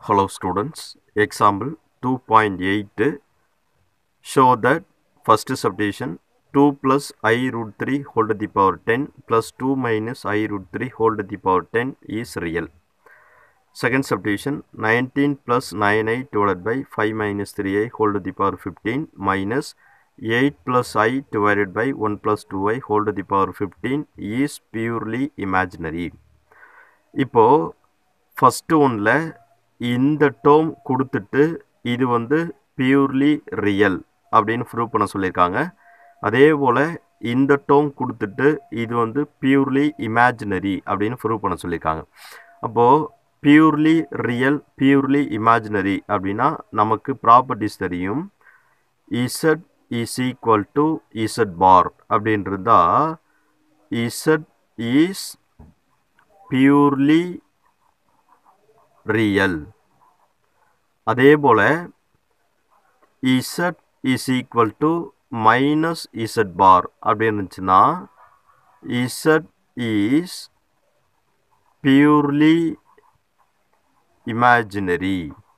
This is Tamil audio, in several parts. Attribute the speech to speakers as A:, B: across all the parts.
A: Hello students, example 2.8 show that first subdivision 2 plus i root 3 whole to the power 10 plus 2 minus i root 3 whole to the power 10 is real. Second subdivision 19 plus 9i divided by 5 minus 3i whole to the power 15 minus 8 plus i divided by 1 plus 2i whole to the power 15 is purely imaginary. இப்போ ஃபஸ்ட்டு ஒன்றில் இந்த டேர்ம் கொடுத்துட்டு இது வந்து பியூர்லி ரியல் அப்படின்னு ப்ரூவ் பண்ண சொல்லியிருக்காங்க அதே போல் இந்த டேர்ம் கொடுத்துட்டு இது வந்து பியூர்லி இமேஜினரி அப்படின்னு ப்ரூவ் பண்ண சொல்லியிருக்காங்க அப்போது பியூர்லி ரியல் பியூர்லி இமேஜினரி அப்படின்னா நமக்கு ப்ராப்பர்ட்டிஸ் தெரியும் Z is equal to Z bar அப்படின்றதா இசட் இஸ் பியூர்லி ரியல் அதே போல் Z is equal to minus Z bar அப்படின்னு இருந்துச்சுன்னா Z is purely imaginary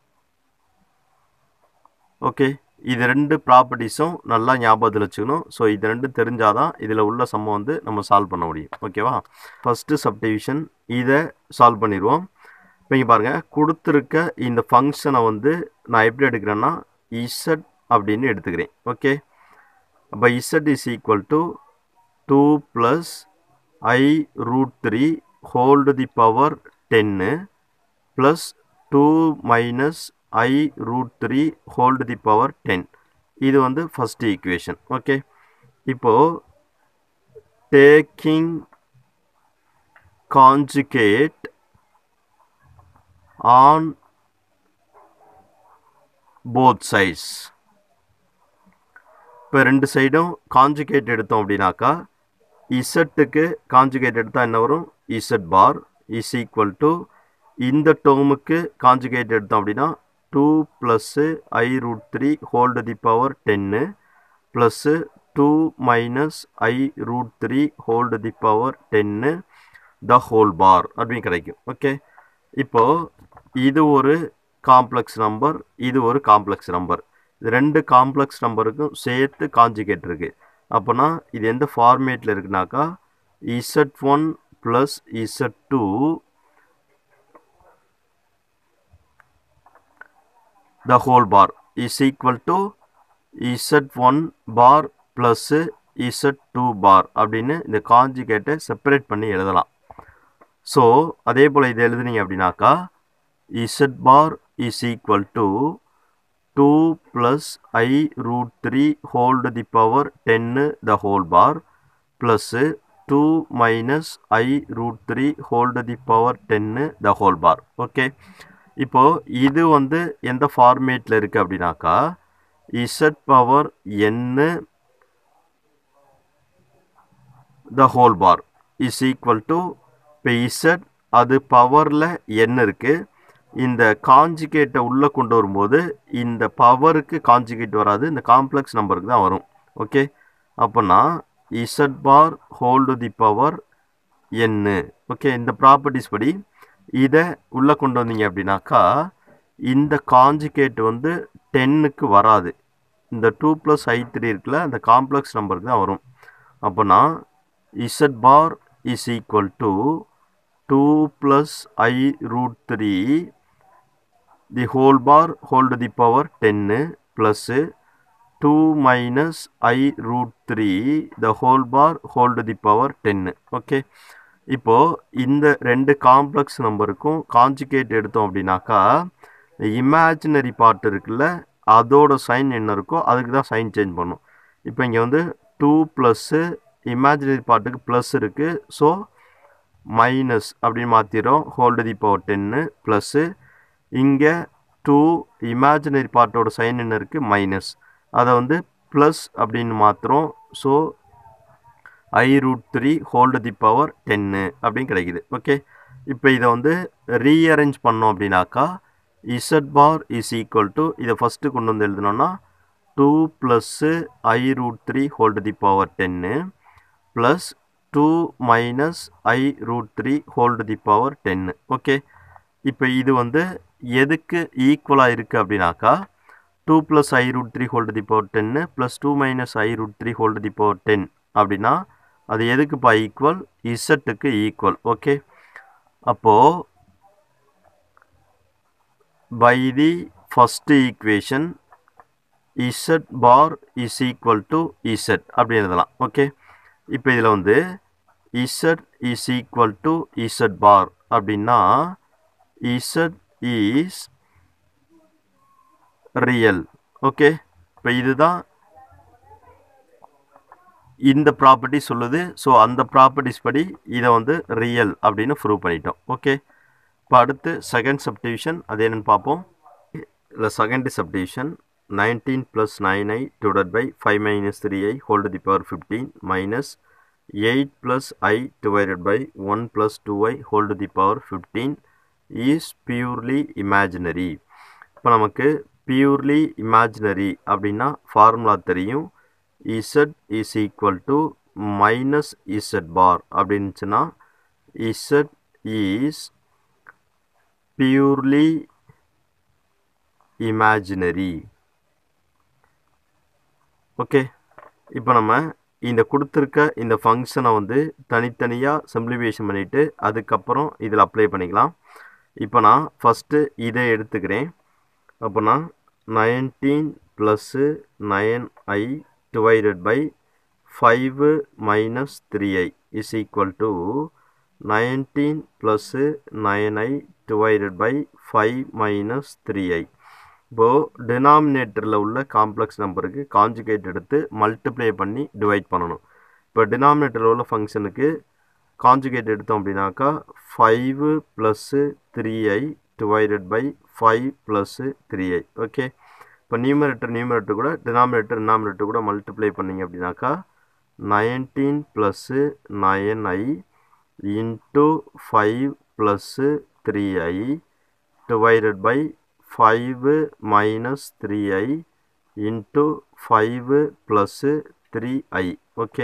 A: okay இது ரெண்டு ப்ராப்பர்ட்டிஸும் நல்லா ஞாபகத்தில் வச்சுக்கணும் ஸோ இது ரெண்டு தெரிஞ்சாதான் இதில் உள்ள சம்ம வந்து நம்ம சால்வ் பண்ண முடியும் ஓகேவா ஃபஸ்ட்டு சப்டிவிஷன் இதை சால்வ் பண்ணிடுவோம் இப்போ இங்கே பாருங்கள் கொடுத்துருக்க இந்த ஃபங்க்ஷனை வந்து நான் எப்படி எடுக்கிறேன்னா இசட் அப்படின்னு எடுத்துக்கிறேன் ஓகே அப்போ Z is equal to two plus I root three hold the power டென்னு plus two minus I root three hold the power ten இது வந்து ஃபஸ்ட் ஈக்குவேஷன் ஓகே இப்போது taking conjugate on both sides இப்போ ரெண்டு சைடும் காஞ்சுகேட் எடுத்தோம் அப்படின்னாக்கா இசட்டுக்கு காஞ்சுகேட் எடுத்தால் என்ன வரும் Z bar is equal to இந்த டேர்முக்கு காஞ்சுகேட் எடுத்தோம் அப்படின்னா two plus I root three hold the power டென்னு plus two minus I root three hold the power டென்னு த ஹோல் பார் அப்படின்னு கிடைக்கும் ஓகே இப்போது இது ஒரு காம்ப்ளெக்ஸ் நம்பர் இது ஒரு காம்ப்ளெக்ஸ் நம்பர் இது ரெண்டு காம்ப்ளெக்ஸ் நம்பருக்கும் சேர்த்து காஞ்சிகேட் இருக்குது அப்போனா இது எந்த ஃபார்மேட்டில் இருக்குனாக்கா Z one plus Z two the whole bar is equal to z1 bar plus z2 bar அப்படின்னு இந்த காஞ்சிகேட்டை செப்பரேட் பண்ணி எழுதலாம் ஸோ அதே போல் இது எழுதுனீங்க அப்படின்னாக்கா z bar is equal to 2 plus i root 3 whole to the power 10 the whole bar plus 2 minus i root 3 whole to the power 10 the whole bar okay இப்போது இது வந்து எந்த ஃபார்மேட்டில் இருக்குது அப்படின்னாக்கா Z power N the whole bar is equal to இப்போ இசட் அது பவரில் என் இருக்குது இந்த காஞ்சிகேட்டை உள்ளே கொண்டு வரும்போது இந்த பவருக்கு காஞ்சிகேட் வராது இந்த காம்ப்ளெக்ஸ் நம்பருக்கு தான் வரும் ஓகே அப்போனா Z bar hold the power N okay இந்த ப்ராப்பர்ட்டிஸ் படி இதை உள்ளே கொண்டு வந்தீங்க அப்படின்னாக்கா இந்த காஞ்சிகேட் வந்து டென்னுக்கு வராது இந்த டூ ப்ளஸ் ஐ த்ரீ இருக்குல்ல அந்த காம்ப்ளெக்ஸ் நம்பருக்கு தான் வரும் அப்போனா Z bar is equal to two plus I root three the whole bar hold the power டென்னு plus two minus I root three the whole bar hold the power டென்னு ஓகே இப்போது இந்த ரெண்டு காம்ப்ளெக்ஸ் நம்பருக்கும் காஞ்சிகேட் எடுத்தோம் அப்படின்னாக்கா இமேஜினரி பார்ட் இருக்குல்ல அதோட சைன் என்ன இருக்கோ அதுக்கு தான் சைன் சேஞ்ச் பண்ணும் இப்போ இங்கே வந்து டூ ப்ளஸ்ஸு இமேஜினரி பார்ட்டுக்கு ப்ளஸ் இருக்குது ஸோ மைனஸ் அப்படின்னு மாற்றிடும் ஹோல்டு தி பவர் டென்னு ப்ளஸ்ஸு இங்கே டூ இமேஜினரி பார்ட்டோட சைன் என்ன இருக்குது மைனஸ் அதை வந்து ப்ளஸ் அப்படின்னு மாற்றுறோம் so I root three hold the power டென்னு அப்படின்னு கிடைக்குது ஓகே இப்போ இதை வந்து ரீஅரேஞ்ச் பண்ணோம் அப்படின்னாக்கா Z bar is equal to இதை ஃபஸ்ட்டு கொண்டு வந்து எழுதினோன்னா two plus I root three hold the power டென்னு plus two minus I root three hold the power டென்னு ஓகே இப்போ இது வந்து எதுக்கு ஈக்குவலாக இருக்குது அப்படின்னாக்கா two plus I root three hold the power டென்னு plus two minus I root three hold the power ten அப்படின்னா அது எதுக்குப்பா ஈக்குவல் இசட்டுக்கு ஈக்குவல் ஓகே அப்போது by the first equation Z bar is equal to Z அப்படி எழுதலாம் ஓகே இப்போ இதில் வந்து Z is equal to Z bar அப்படின்னா இசட் இஸ் ரியல் ஓகே இப்போ இதுதான் இந்த ப்ராப்பர்ட்டி சொல்லுது ஸோ அந்த ப்ராப்பர்ட்டிஸ் படி இதை வந்து ரியல் அப்படின்னு ப்ரூவ் பண்ணிட்டோம் ஓகே இப்போ அடுத்து செகண்ட் சப்டிவிஷன் அது என்னென்னு பார்ப்போம் இல்லை second subdivision nineteen plus nine I divide by five minus three I hold the power fifteen minus eight plus I divided by one plus two I hold the power fifteen is purely imaginary இப்போ நமக்கு பியூர்லி இமேஜினரி அப்படின்னா ஃபார்முலா தெரியும் Z is equal to minus Z bar அப்படின்னுச்சுன்னா Z is purely imaginary okay இப்போ நம்ம இந்த கொடுத்துருக்க இந்த ஃபங்க்ஷனை வந்து தனித்தனியாக சிம்பிளிஃபிகேஷன் பண்ணிவிட்டு அதுக்கப்புறம் இதில் அப்ளை பண்ணிக்கலாம் இப்போ நான் ஃபஸ்ட்டு இதை எடுத்துக்கிறேன் அப்போனா nineteen plus nine I divided by five minus three I is equal to nineteen plus nine I divided by five minus three I இப்போது டினாமினேட்டரில் உள்ள காம்ப்ளெக்ஸ் நம்பருக்கு காஞ்சுகேட் எடுத்து மல்டிப்ளை பண்ணி டிவைட் பண்ணணும் இப்போ டினாமினேட்டரில் உள்ள ஃபங்க்ஷனுக்கு காஞ்சுகேட் எடுத்தோம் அப்படின்னாக்கா five plus three i divided by five plus three i okay இப்போ நியூமரேட்டர் நியூமரேட்டர் கூட டினாமினேட்டர் டினாமினேட்டர் கூட மல்டிப்ளை பண்ணிங்க அப்படின்னாக்கா nineteen plus nine i into five plus three i divided by five minus three i into five plus three i okay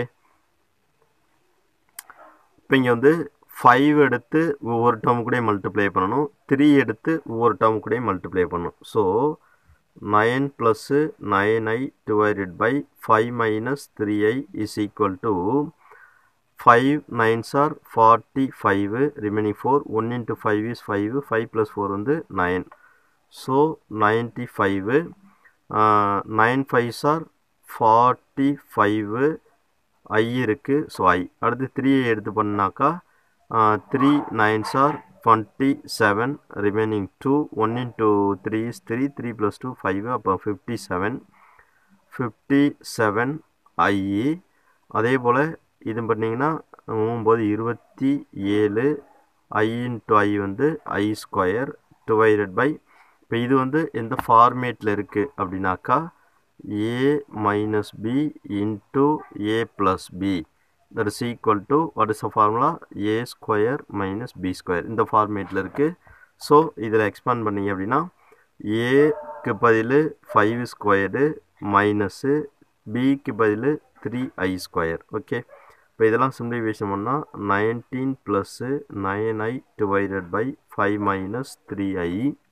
A: இப்போ இங்கே வந்து ஃபைவ் எடுத்து ஒவ்வொரு டேர்ம் கூட மல்டிப்ளை பண்ணணும் த்ரீ எடுத்து ஒவ்வொரு டேர்ம் கூட மல்டிப்ளை பண்ணணும் so nine plus nine I divided by five minus three I is equal to five nines are forty five remaining four one into five is five five plus four வந்து nine so ninety five nine fives are forty five i இருக்குது ஸோ ஐ அடுத்து த்ரீயை எடுத்து பண்ணாக்கா three nines are twenty seven remaining two one into three is three three plus two five அப்போ fifty seven fifty seven i அதே போல் இது பண்ணிங்கன்னா ஒம்பது இருபத்தி ஏழு ஐ இன்ட்டு ஐ வந்து ஐ ஸ்கொயர் டிவைடட் பை இப்போ இது வந்து எந்த ஃபார்மேட்டில் இருக்குது அப்படின்னாக்கா A minus B into A plus B that is equal to what is the formula A square minus B square இந்த ஃபார்மேட்டில் இருக்குது ஸோ இதில் எக்ஸ்பேண்ட் பண்ணிங்க அப்படின்னா ஏக்கு பதில் ஃபைவ் ஸ்கொயரு மைனஸு பிக்கு பதில் த்ரீ ஐ ஸ்கொயர் ஓகே இப்போ இதெல்லாம் சிம்பிளிஃபிகேஷன் பண்ணால் nineteen plus nine I divided by five minus three I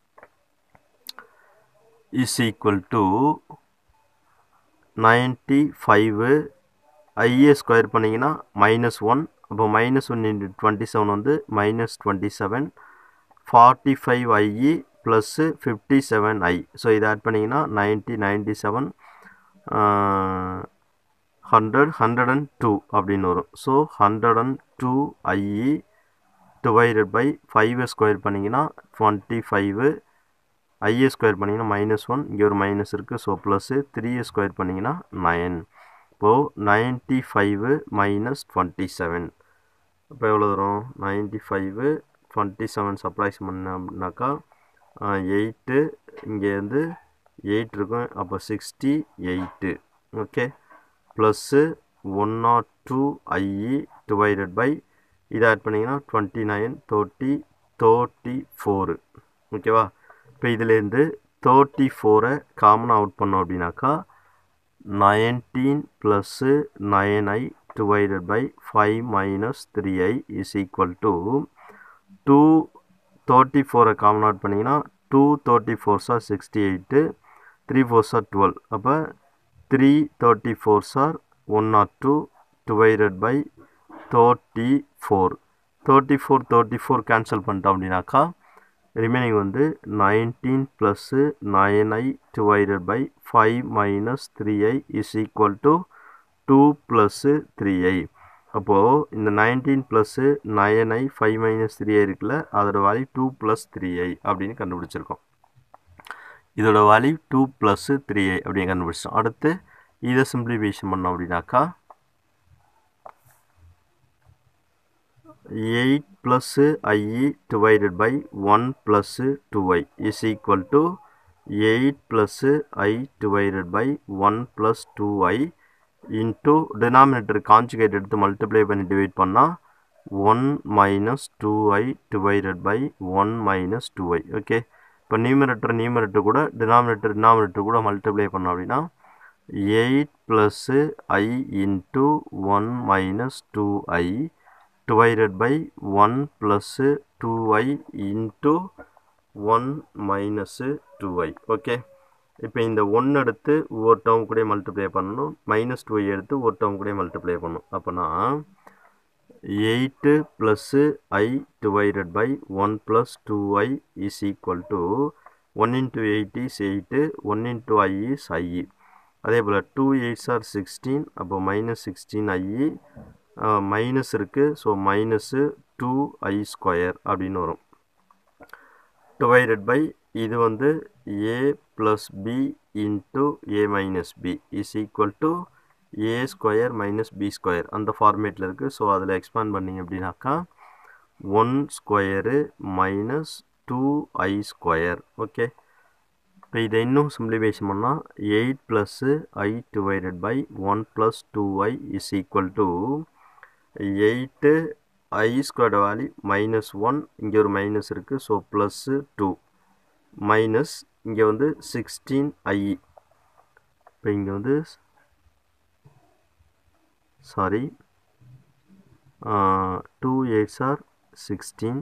A: is equal to ninety five i square பண்ணிங்கன்னா மைனஸ் ஒன் அப்போ minus one into twenty seven வந்து minus twenty seven forty five i plus fifty seven i so இதை ஆட் பண்ணிங்கன்னா ninety ninety seven hundred hundred and two அப்படின்னு வரும் so hundred and two i divided by five square பண்ணிங்கன்னா டுவெண்ட்டி ஃபைவு ஐஏ ஸ்கொயர் பண்ணிங்கன்னா மைனஸ் ஒன் இங்கே ஒரு மைனஸ் இருக்குது ஸோ ப்ளஸ்ஸு த்ரீ ஸ்கொயர் பண்ணிங்கன்னா நயன் இப்போது ninety five minus twenty seven இப்போ எவ்வளோ வரும் நைன்ட்டி ஃபைவு டுவெண்ட்டி செவன் சப்ளைஸ் பண்ணோம்னாக்கா எயிட்டு இங்கேருந்து எயிட் இருக்கும் அப்போ sixty eight okay plus one naught two i divided by இதை ஆட் பண்ணிங்கன்னா twenty nine thirty thirty four ஓகேவா இப்போ இதுலேருந்து தேர்ட்டி ஃபோரை காமனாக அவுட் பண்ணோம் அப்படின்னாக்கா nineteen plus nine I divided by five minus three I is equal to two thirty ஃபோரை காமன் அவுட் பண்ணிங்கன்னா two thirty fours are sixty eight three fours are twelve அப்போ three thirty fours are one naught two divided by thirty four thirty four thirty four cancel பண்ணிட்டோம் அப்படின்னாக்கா ரிமைனிங் வந்து nineteen plus nine I divided by five minus three I is equal to two plus three i அப்போது இந்த nineteen plus nine i five minus three i இருக்குல்ல அதோட value two plus three i அப்படின்னு கண்டுபிடிச்சிருக்கோம் இதோட value two plus three i அப்படின்னு கண்டுபிடிச்சோம் அடுத்து இதை சிம்பிளிஃபிகேஷன் பண்ணோம் அப்படின்னாக்கா eight plus i divided by one plus two i is equal to eight plus i divided by one plus two i into denominator conjugate எடுத்து மல்டிப்ளை பண்ணி டிவைட் பண்ணால் one minus two i divided by one minus two i okay இப்போ நியூமரேட்டர் நியூமரேட்டர் கூட டினாமினேட்டர் டினாமினேட்டர் கூட மல்டிப்ளை பண்ணோம் அப்படின்னா eight plus I into one minus two i divided by one plus two i into one minus two i okay இப்போ இந்த ஒன் எடுத்து ஒவ்வொரு டேர்ம் கூட மல்டிப்ளை பண்ணணும் மைனஸ் டூ எடுத்து ஒரு டேர்ம் கூட மல்டிப்ளை பண்ணணும் அப்போனா eight plus i divided by one plus two i is equal to one into eight is eight one into i is i அதே போல் டூ எயிட்ஸ் ஆர் சிக்ஸ்டீன் அப்போ மைனஸ் சிக்ஸ்டீன் ஐஇ மைனஸ் இருக்குது so minus two i square அப்படின்னு வரும் டிவைடட் பை இது வந்து A plus B into A minus B is equal to A square minus B square அந்த ஃபார்மேட்டில் இருக்குது ஸோ அதில் எக்ஸ்பேண்ட் பண்ணிங்க அப்படின்னாக்கா one square minus two i square okay இப்போ இதை இன்னும் சிம்பிளிஃபிகேஷன் பண்ணால் eight plus i divided by one plus two i is equal to eight i squared value minus one இங்கே ஒரு மைனஸ் இருக்குது ஸோ ப்ளஸ்ஸு டூ மைனஸ் இங்கே வந்து சிக்ஸ்டீன் ஐ இப்போ இங்கே வந்து sorry two eights are sixteen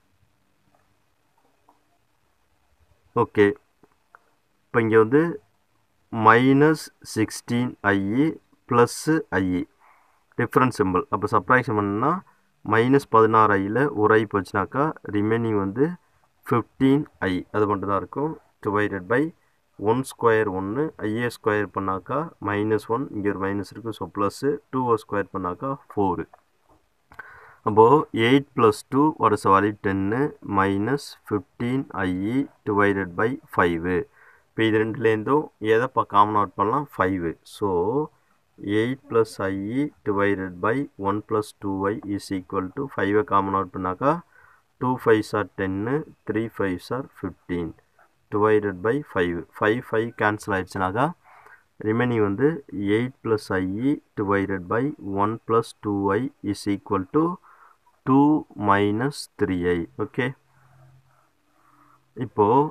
A: okay இப்போ இங்கே வந்து minus sixteen i plus i different simple அப்போ சப்ராக்ஷன் பண்ணால் மைனஸ் பதினாறு ஐயில் ஒரு ஐ போச்சுனாக்கா ரிமைனிங் வந்து ஃபிஃப்டீன் ஐ அது மட்டும் தான் இருக்கும் டிவைடட் பை ஒன் ஸ்கொயர் ஒன்று ஐஏ ஸ்கொயர் பண்ணாக்கா மைனஸ் ஒன் இங்கே ஒரு மைனஸ் இருக்குது ஸோ ப்ளஸ்ஸு டூ ஓ ஸ்கொயர் பண்ணாக்கா ஃபோரு அப்போது eight plus two what is value டென்னு minus fifteen i divided by five இப்போ இது ரெண்டுலேருந்தும் எதை இப்போ காமன் அவுட் பண்ணலாம் five so eight plus i divided by one plus two i is equal to ஃபைவை காமன் அவுட் பண்ணாக்கா டூ ஃபைவ் சார் டென்னு three five are fifteen divided by five five five cancel ஆகிடுச்சுனாக்கா ரிமைனிங் வந்து eight plus i divided by one plus two i is equal to two minus three i okay இப்போது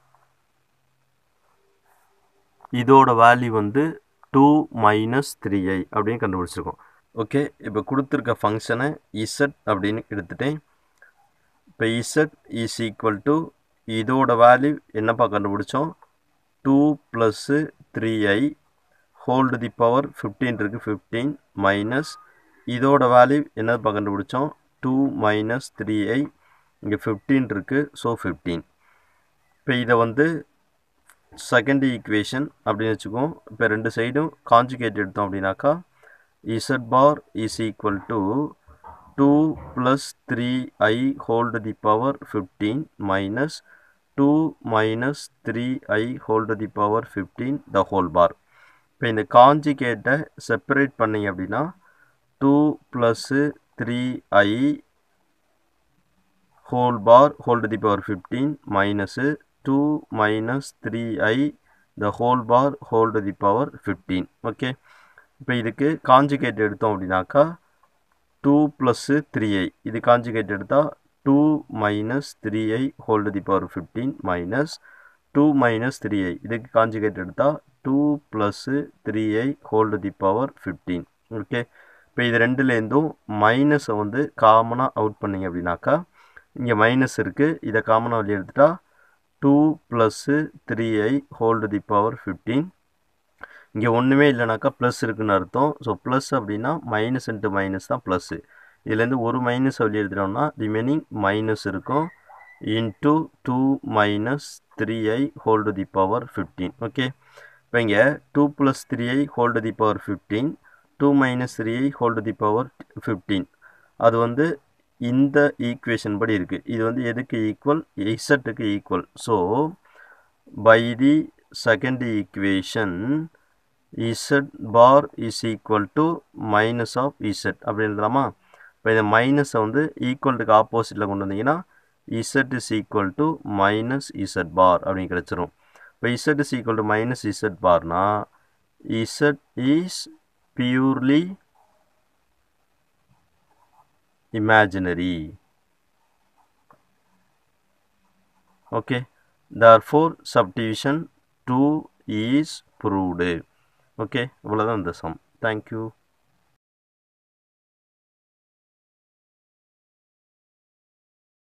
A: இதோட வேல்யூ வந்து டூ மைனஸ் த்ரீ ஐ அப்படின்னு கண்டுபிடிச்சிருக்கோம் ஓகே இப்போ கொடுத்துருக்க ஃபங்க்ஷனை இசட் அப்படின்னு எடுத்துட்டேன் இப்போ இசட் இஸ் ஈக்குவல் டு இதோட வேல்யூ என்னப்பா கண்டுபிடிச்சோம் two plus three I hold the power fifteen இருக்குது ஃபிஃப்டீன் மைனஸ் இதோட வேல்யூ என்னப்பா கண்டுபிடிச்சோம் டூ மைனஸ் த்ரீ ஐ இங்கே ஃபிஃப்டீன் இருக்குது ஸோ ஃபிஃப்டீன் இப்போ இதை வந்து செகண்ட் ஈக்குவேஷன் அப்படின்னு வச்சுக்கோம் இப்போ ரெண்டு சைடும் காஞ்சுகேட் எடுத்தோம் அப்படின்னாக்கா Z bar is equal to two plus three I hold the power fifteen minus two minus three I hold the power fifteen the whole bar இப்போ இந்த காஞ்சுகேட்டை செப்பரேட் பண்ணிங்க அப்படின்னா two plus three i whole bar hold the power fifteen minus two minus three i the whole bar hold the power fifteen okay இப்போ இதுக்கு காஞ்சுகேட் எடுத்தோம் அப்படின்னாக்கா டூ ப்ளஸ்ஸு த்ரீ ஐ இது காஞ்சுகேட் எடுத்தால் two minus three I hold the power fifteen minus two minus three i இதுக்கு காஞ்சுகேட் எடுத்தால் two plus three I hold the power fifteen okay இப்போ இது ரெண்டுலேருந்தும் மைனஸை வந்து காமனாக அவுட் பண்ணிங்க அப்படின்னாக்கா இங்கே மைனஸ் இருக்குது இதை காமனாக வெளியே எடுத்துட்டா two plus three I hold the power fifteen இங்கே ஒன்றுமே இல்லைனாக்கா ப்ளஸ் இருக்குன்னு அர்த்தம் ஸோ ப்ளஸ் அப்படின்னா மைனஸ் இன்ட்டு மைனஸ் தான் ப்ளஸ்ஸு இதுலேருந்து ஒரு மைனஸ் வெளியே எடுத்துட்டோம்னா ரிமைனிங் மைனஸ் இருக்கும் into two minus three I hold the power fifteen okay இப்போ இங்கே two plus three I hold the power fifteen two minus three I hold the power fifteen அது வந்து இந்த ஈக்குவேஷன் படி இருக்குது இது வந்து எதுக்கு ஈக்குவல் இசட்டுக்கு equal so by the second equation Z bar is equal to minus of Z அப்படி எழுதலாமா இப்போ இந்த மைனஸை வந்து ஈக்குவல்ட்டுக்கு ஆப்போசிட்டில் கொண்டு வந்தீங்கன்னா Z is equal to minus Z bar அப்படின்னு கிடச்சிரும் இப்போ Z is equal to minus Z பார்னா Z is purely imaginary okay therefore subdivision 2 is proved okay இவ்வளோதான் இந்த சம் தேங்க்யூ